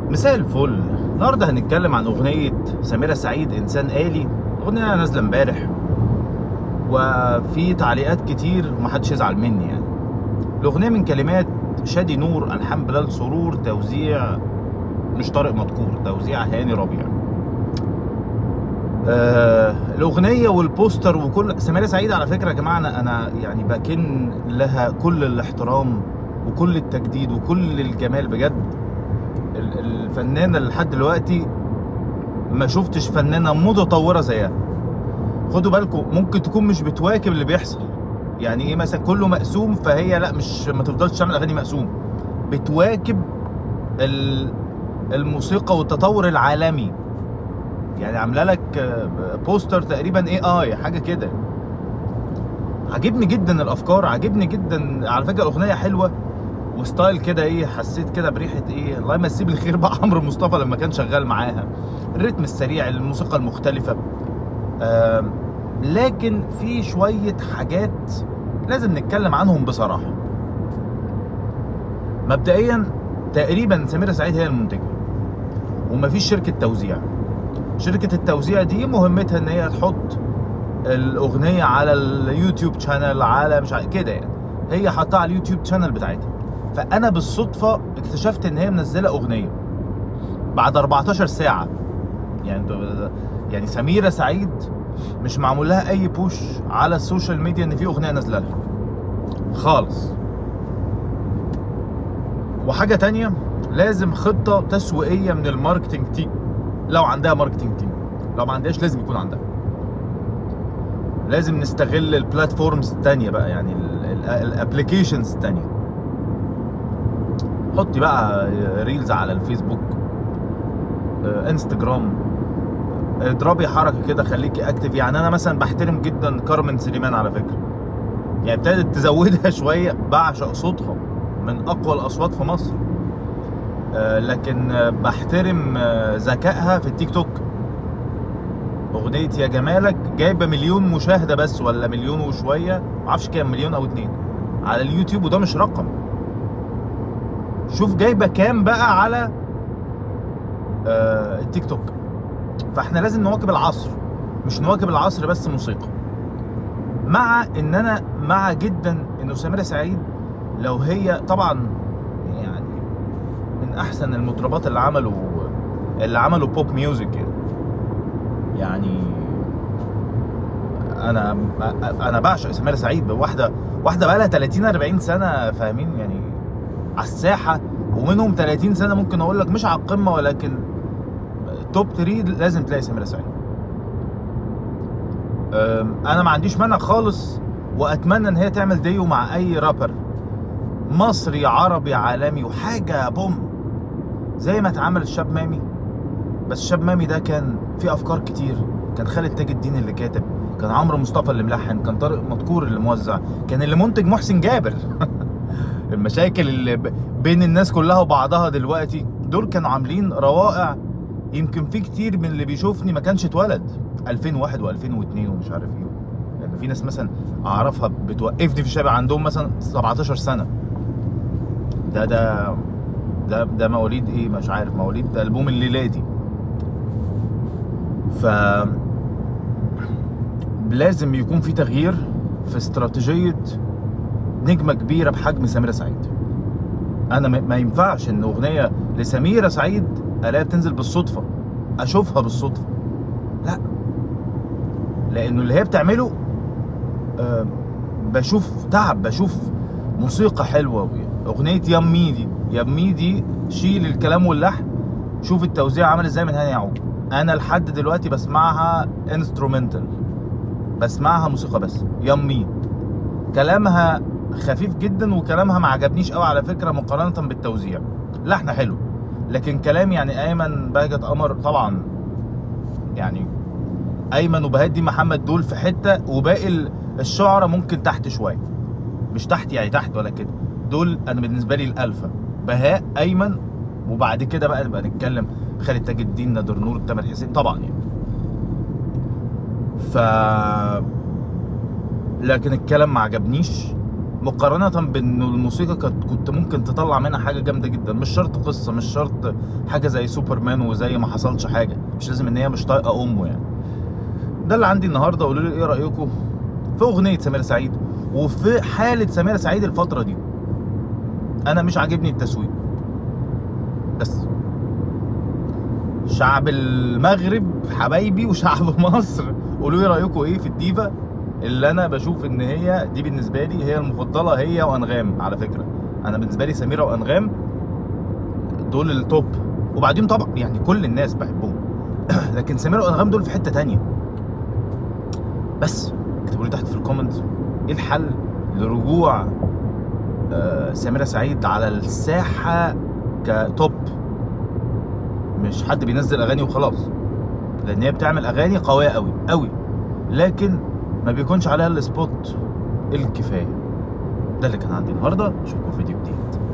مساء الفل النهارده هنتكلم عن اغنيه سميرة سعيد انسان آلي اغنيه نازله امبارح وفي تعليقات كتير ومحدش يزعل مني يعني الاغنيه من كلمات شادي نور الحان بلال سرور توزيع مش طارق مدكور توزيع هاني ربيع آه الاغنيه والبوستر وكل سميرة سعيد على فكره يا جماعه انا انا يعني بكن لها كل الاحترام وكل التجديد وكل الجمال بجد ال- الفنانه اللي لحد دلوقتي ما شفتش فنانه متطوره زيها خدوا بالكم ممكن تكون مش بتواكب اللي بيحصل يعني ايه مثلا كله مقسوم فهي لا مش ما تفضلش تعمل اغاني مقسوم بتواكب ال- الموسيقى والتطور العالمي يعني عامله لك آه، بوستر تقريبا اي اي حاجه كده عاجبني جدا الافكار عاجبني جدا على فكره الاغنيه حلوه وستايل كده ايه حسيت كده بريحه ايه الله يمسيه بالخير بقى عمرو مصطفى لما كان شغال معاها الريتم السريع الموسيقى المختلفه آم، لكن في شويه حاجات لازم نتكلم عنهم بصراحه مبدئيا تقريبا سميرة سعيد هي المنتجه ومفيش شركه توزيع شركه التوزيع دي مهمتها ان هي تحط الاغنيه على اليوتيوب شانل على مش عارف كده يعني هي حطها على اليوتيوب شانل بتاعتها فانا بالصدفه اكتشفت ان هي منزله اغنيه بعد 14 ساعه يعني ده- يعني سميره سعيد مش معمول لها اي بوش على السوشيال ميديا ان في اغنيه نازله لها خالص وحاجه تانية لازم خطه تسويقيه من الماركتنج تيم لو عندها ماركتنج تيم لو ما عندهاش لازم يكون عندها لازم نستغل البلاتفورمز التانية بقى يعني الابلكيشنز التانية حطي بقى ريلز على الفيسبوك آه، انستجرام اضربي حركه كده خليكي اكتف يعني انا مثلا بحترم جدا كارمن سليمان على فكره يعني ابتدت تزودها شويه بعشق صوتها من اقوى الاصوات في مصر آه، لكن آه، بحترم آه، ذكائها في التيك توك اغنيه يا جمالك جايبه مليون مشاهده بس ولا مليون وشويه معرفش كام مليون او اتنين على اليوتيوب وده مش رقم شوف جايبه كام بقى على آه التيك توك فاحنا لازم نواكب العصر مش نواكب العصر بس موسيقى مع ان انا مع جدا انه سميرة سعيد لو هي طبعا يعني من احسن المطربات اللي عملوا اللي عملوا بوب ميوزك يعني يعني انا انا بعشق سميرة سعيد واحده واحده بقى لها 30 40 سنه فاهمين يعني على الساحه ومنهم 30 سنه ممكن اقول لك مش على القمه ولكن توب 3 لازم تلاقي سميرة سعيد أم، انا ما عنديش مانع خالص واتمنى ان هي تعمل ديو مع اي رابر مصري عربي عالمي وحاجه بوم زي ما اتعمل الشاب مامي بس الشاب مامي ده كان فيه افكار كتير كان خالد تاج الدين اللي كاتب كان عمرو مصطفى اللي ملحن كان طارق مدكور اللي موزع كان اللي منتج محسن جابر المشاكل اللي ب- بين الناس كلها وبعضها دلوقتي دول كانوا عاملين روائع يمكن في كتير من اللي بيشوفني ما كانش اتولد 2001 و2002 ومش عارف ايه يعني في ناس مثلا اعرفها بتوقفني في الشارع عندهم مثلا 17 سنه ده ده ده ده مواليد ايه مش عارف مواليد ده البوم الليلادي ف لازم يكون في تغيير في استراتيجيه نجمه كبيره بحجم سميرة سعيد انا ما ما ينفعش ان اغنيه لسميرة سعيد الاقيها بتنزل بالصدفه اشوفها بالصدفه لا لانه اللي هي بتعمله آه، بشوف تعب بشوف موسيقى حلوه اغنيه يمي دي يمي دي شيل الكلام واللحن شوف التوزيع عامل ازاي من هاني يعقوب انا لحد دلوقتي بسمعها انسترومنتال بسمعها موسيقى بس يمي كلامها خفيف جدا وكلامها ما عجبنيش قوي على فكره مقارنه بالتوزيع لحن حلو لكن كلام يعني ايمن بهجت قمر طبعا يعني ايمن وبهدي محمد دول في حته وباقي ال- الشعراء ممكن تحت شويه مش تحت يعني تحت ولا كده دول انا بالنسبه لي الالفا بهاء ايمن وبعد كده بقى نبقى نتكلم خالد تاج الدين نادر نور تامر حسين طبعا يعني ف لكن الكلام ما عجبنيش مقارنة بان الموسيقى كانت كنت ممكن تطلع منها حاجة جامدة جدا مش شرط قصة مش شرط حاجة زي سوبرمان وزي ما حصلش حاجة مش لازم ان هي مش طايقة امه يعني ده اللي عندي النهاردة قولوا لي ايه رأيكم في اغنية سمير سعيد وفي حالة سمير سعيد الفترة دي انا مش عاجبني التسويق بس شعب المغرب حبايبي وشعب مصر قولوا لي رايكم ايه في الديفا اللي انا بشوف ان هي دي بالنسبه لي هي المفضله هي وانغام على فكره انا بالنسبه لي سميره وانغام دول التوب وبعدين طبعا يعني كل الناس بحبهم لكن سميره وانغام دول في حته تانية بس اكتبوا لي تحت في الكومنتس ايه الحل لرجوع آه، سميرة سعيد على الساحة كتوب مش حد بينزل اغاني وخلاص لان هي بتعمل اغاني قوية قوي قوي لكن ما بيكونش عليها السبوت الكفاية ده اللي كان عندي النهارده اشوفكم في فيديو جديد